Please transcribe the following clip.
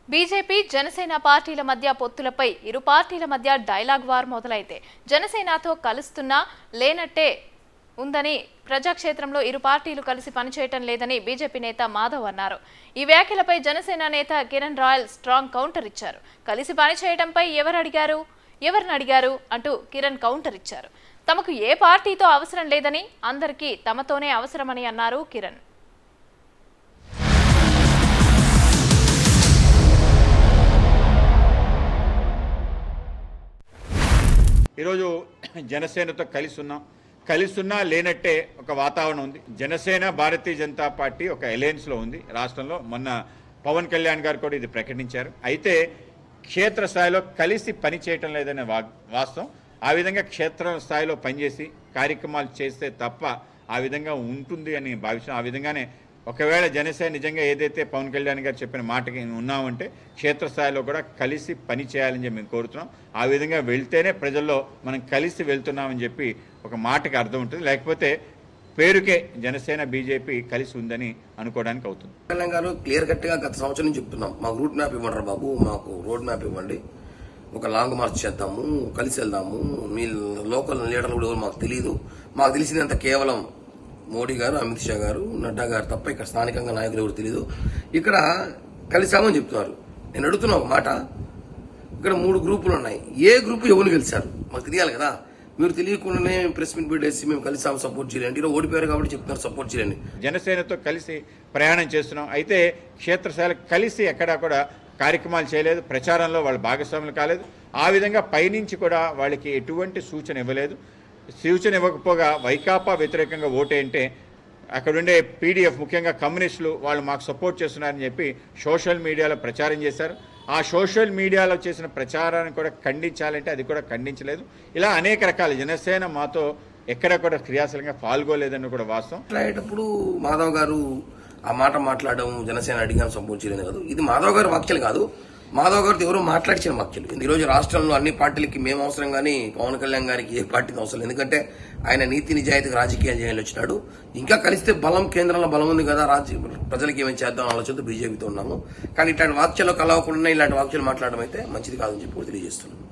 BJP Janasena పార్టీల మధ్య పొత్తులపై ఇరు పార్టీల మధ్య డైలాగ్ వార్ మొదలైతే జనసేనతో కలుస్తున్నా లేనట్టే ఉందని ప్రజాక్షేత్రంలో ఇరు పార్టీలు కలిసి పనిచేయటం లేదని బీజేపీ నేత మాధవ్ అన్నారు ఈ వ్యాఖ్యలపై జనసేన నేత కిరణ్ రాయల్ స్ట్రాంగ్ కౌంటర్ ఇచ్చారు కలిసి పనిచేయడంపై ఎవరు అడిగారు ఎవరిని అడిగారు అంటూ కిరణ్ కౌంటర్ ఇచ్చారు తమకు ఏ పార్టీతో అవసరం లేదని అందరికీ తమతోనే అవసరమని అన్నారు కిరణ్ ఈరోజు జనసేనతో కలిసి ఉన్నాం కలిసి ఉన్నా లేనట్టే ఒక వాతావరణం ఉంది జనసేన భారతీయ జనతా పార్టీ ఒక అలయన్స్లో ఉంది రాష్ట్రంలో మొన్న పవన్ కళ్యాణ్ గారు కూడా ఇది ప్రకటించారు అయితే క్షేత్ర స్థాయిలో కలిసి పని చేయటం లేదనే వా వాస్తవం ఆ విధంగా క్షేత్ర స్థాయిలో పనిచేసి కార్యక్రమాలు చేస్తే తప్ప ఆ విధంగా ఉంటుంది అని భావిస్తాం ఆ విధంగానే ఒకవేళ జనసేన నిజంగా ఏదైతే పవన్ కళ్యాణ్ గారు చెప్పిన మాటకి ఉన్నామంటే క్షేత్రస్థాయిలో కూడా కలిసి పని చేయాలని చెప్పి మేము కోరుతున్నాం ఆ విధంగా వెళ్తేనే ప్రజల్లో మనం కలిసి వెళ్తున్నామని చెప్పి ఒక మాటకి అర్థం ఉంటుంది లేకపోతే పేరుకే జనసేన బీజేపీ కలిసి ఉందని అనుకోవడానికి అవుతుంది కళ్యాణ్ గారు క్లియర్ కట్ గా గత సంవత్సరం నుంచి చెప్తున్నాం మాకు రూట్ మ్యాప్ ఇవ్వండి బాబు మాకు రోడ్ మ్యాప్ ఇవ్వండి ఒక లాంగ్ మార్చ్ చేద్దాము కలిసి వెళ్దాము మీ లోకల్ లీడర్లు కూడా ఎవరు మాకు తెలియదు మాకు తెలిసినంత కేవలం మోడీ గారు అమిత్ షా గారు నడ్డా గారు తప్ప ఇక్కడ స్థానికంగా నాయకులు ఎవరు తెలియదు ఇక్కడ కలిసామని చెప్తున్నారు నేను అడుగుతున్నా ఒక మాట ఇక్కడ మూడు గ్రూపులు ఉన్నాయి ఏ గ్రూపు ఎవరు గెలిచారు మాకు తెలియాలి కదా మీరు తెలియకుండానే ప్రెస్ మీట్ పెట్టేసి మేము కలిసాము సపోర్ట్ చేయండి ఈరోజు ఓడిపోయారు కాబట్టి చెప్తున్నారు సపోర్ట్ చేయండి జనసేనతో కలిసి ప్రయాణం చేస్తున్నాం అయితే క్షేత్రస్థాయిలో కలిసి ఎక్కడా కూడా కార్యక్రమాలు చేయలేదు ప్రచారంలో వాళ్ళు భాగస్వాములు కాలేదు ఆ విధంగా పైనుంచి కూడా వాళ్ళకి ఎటువంటి సూచన ఇవ్వలేదు సూచన ఇవ్వకపోగా వైకాపా వ్యతిరేకంగా ఓటేంటే అక్కడుండే పీడిఎఫ్ ముఖ్యంగా కమ్యూనిస్టులు వాళ్ళు మాకు సపోర్ట్ చేస్తున్నారని చెప్పి సోషల్ మీడియాలో ప్రచారం చేశారు ఆ సోషల్ మీడియాలో చేసిన ప్రచారాన్ని కూడా ఖండించాలంటే అది కూడా ఖండించలేదు ఇలా అనేక రకాల జనసేన మాతో ఎక్కడ కూడా క్రియాశీలంగా పాల్గొలేదని కూడా వాస్తవం మాట్లాడేటప్పుడు మాధవ్ గారు ఆ మాట మాట్లాడడం జనసేన అడిగాం సపోర్ట్ చేయలేదు కాదు ఇది మాధవ్ గారి వాక్యాలు కాదు మాధవ్ గారితో ఎవరో మాట్లాడించిన వాక్యాలు ఈ రోజు రాష్ట్రంలో అన్ని పార్టీలకి మేము అవసరం కానీ పవన్ కళ్యాణ్ గారికి ఏ పార్టీకి అవసరం లేదు ఎందుకంటే ఆయన నీతి నిజాయితీగా రాజకీయాలు చేయాలని వచ్చినాడు ఇంకా కలిస్తే బలం కేంద్రంలో బలం ఉంది కదా రాజ్య ప్రజలకి ఏమైనా చేద్దాం ఆలోచనతో బీజేపీతో ఉన్నాము కానీ ఇట్లాంటి వాక్యాలు కలవకుండా ఇలాంటి వాక్యాలు మాట్లాడడం అయితే మంచిది కాదని చెప్పి కూడా తెలియజేస్తున్నాను